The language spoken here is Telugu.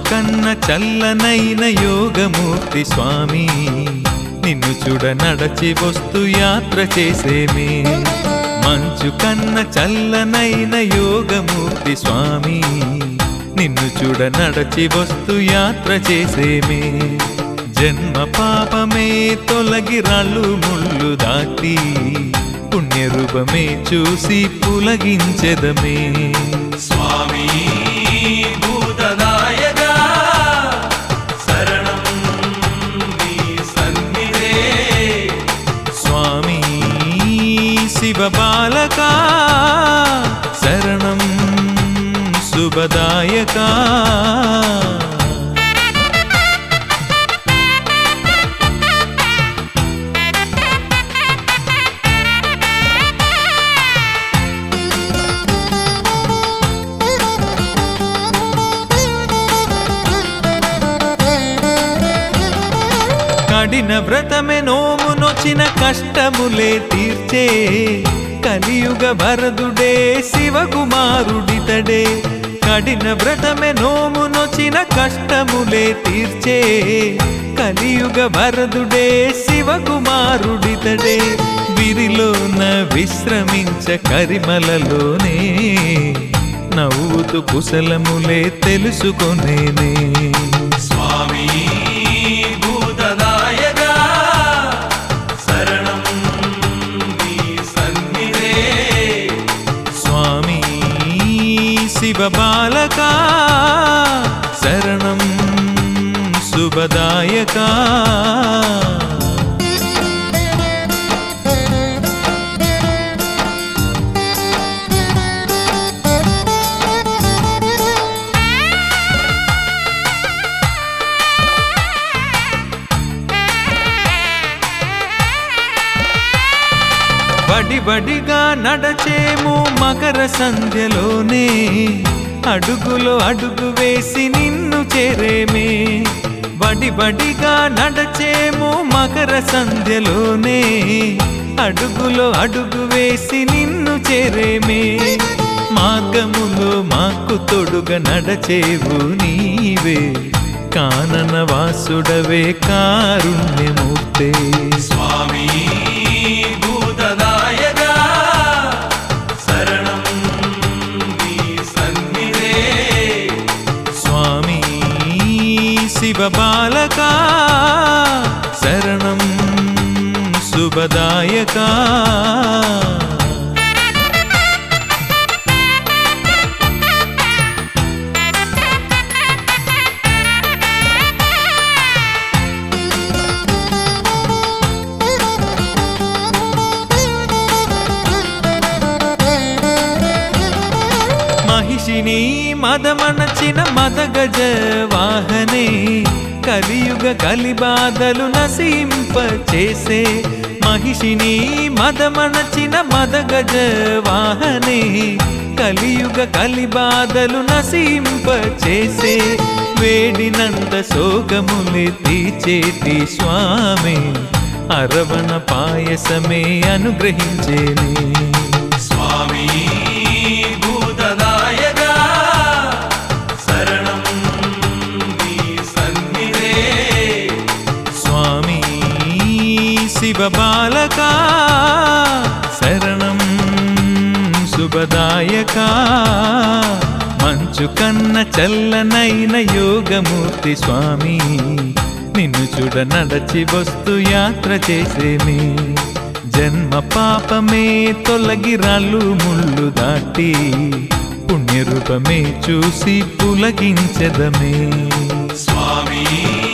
కన్న చల్లనైన యోగమూర్తి స్వామి నిన్ను చూడ నడచి వస్తు యాత్ర చేసేమే మంచు కన్న చల్లనైన యోగమూర్తి స్వామి నిన్ను చూడ నడచి వస్తు యాత్ర చేసేమే జన్మ పాపమే తొలగి రాళ్ళు ముళ్ళు దాటి పుణ్యరూపమే చూసి పులగించెదమే స్వామి భూతనాయక శరణం నీ సన్నిధే స్వామి శివ బాలక శరణం శుభదాయక కడిన వ్రతమే నోమునొచ్చిన కష్టములే తీర్చే కలియుగ భరదుడే శివకుమారుడితడే కడిన వ్రతమే నోమునొచ్చిన కష్టములే తీర్చే కలియుగ భరదుడే శివకుమారుడితడే విరిలోన విశ్రమించ కరిమలలోనే నవ్వుతూ కుశలములే తెలుసుకొనేనే స్వామి భూతనాయక శరణం నీ సన్నిధే స్వామి శివ బాలక శరణం శుభదాయక బడి బడిగా నడచేము మకర సంధ్యలోనే అడుగులో అడుగు వేసి నిన్ను చేరేమే బడి బడిగా నడచేము మకర సంధ్యలోనే అడుగులో అడుగు వేసి నిన్ను చేరేమే మార్గములో మాకు తొడుగ నడచేవు నీవే కానన వాసుడవే కారుణ్యమూర్తే స్వామి భూతనాయక శరణం నీ సన్నిధే స్వామి శివ బాలక శరణం శుభదాయక మహిషిని మదమనచిన మదగజ వాహనే కలియుగ కలిబాధలు నసింప చేసే మహిషిని మదమనచిన మదగజ వాహనే కలియుగ కలిబాధలు నసింప చేసే వేడినంత శోకములే తీచేటి స్వామి అరవణ పాయసమే అనుగ్రహించేనే స్వామి భూతనాయక శరణం నీ సన్నిధే స్వామి శివ బాలక శరణం శుభదాయక మంచు కన్న చల్లనైన యోగమూర్తి స్వామి నిన్ను చూడ నడచి వస్తు యాత్ర చేసేమి జన్మ పాపమే తొలగి రాళ్ళు ముళ్ళు దాటి పుణ్యరూపమే చూసి పులగించదమే స్వామి